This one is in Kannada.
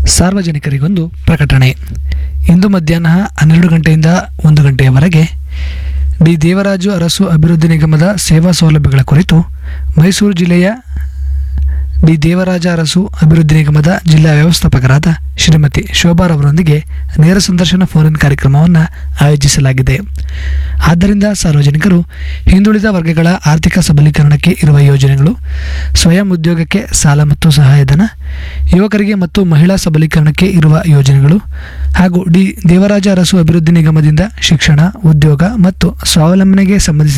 ಸಾರ್ವಜನಿಕರಿಗೊಂದು ಪ್ರಕಟಣೆ ಇಂದು ಮಧ್ಯಾಹ್ನ ಹನ್ನೆರಡು ಗಂಟೆಯಿಂದ ಒಂದು ಗಂಟೆಯವರೆಗೆ ಡಿ ದೇವರಾಜು ಅರಸು ಅಭಿವೃದ್ಧಿ ನಿಗಮದ ಸೇವಾ ಸೌಲಭ್ಯಗಳ ಕುರಿತು ಮೈಸೂರು ಜಿಲ್ಲೆಯ ಡಿ ದೇವರಾಜ ಅರಸು ಅಭಿವೃದ್ಧಿ ನಿಗಮದ ಜಿಲ್ಲಾ ವ್ಯವಸ್ಥಾಪಕರಾದ ಶ್ರೀಮತಿ ಶೋಭಾರವರೊಂದಿಗೆ ನೇರ ಸಂದರ್ಶನ ಫೋನ್ ಕಾರ್ಯಕ್ರಮವನ್ನು ಆಯೋಜಿಸಲಾಗಿದೆ ಆದ್ದರಿಂದ ಸಾರ್ವಜನಿಕರು ಹಿಂದುಳಿದ ವರ್ಗಗಳ ಆರ್ಥಿಕ ಸಬಲೀಕರಣಕ್ಕೆ ಇರುವ ಯೋಜನೆಗಳು ಸ್ವಯಂ ಉದ್ಯೋಗಕ್ಕೆ ಸಾಲ ಮತ್ತು ಸಹಾಯಧನ ಯುವಕರಿಗೆ ಮತ್ತು ಮಹಿಳಾ ಸಬಲೀಕರಣಕ್ಕೆ ಇರುವ ಯೋಜನೆಗಳು ಹಾಗೂ ಡಿ ದೇವರಾಜ ಅರಸು ಅಭಿವೃದ್ಧಿ ನಿಗಮದಿಂದ ಶಿಕ್ಷಣ ಉದ್ಯೋಗ ಮತ್ತು ಸ್ವಾವಲಂಬನೆಗೆ ಸಂಬಂಧಿಸಿದ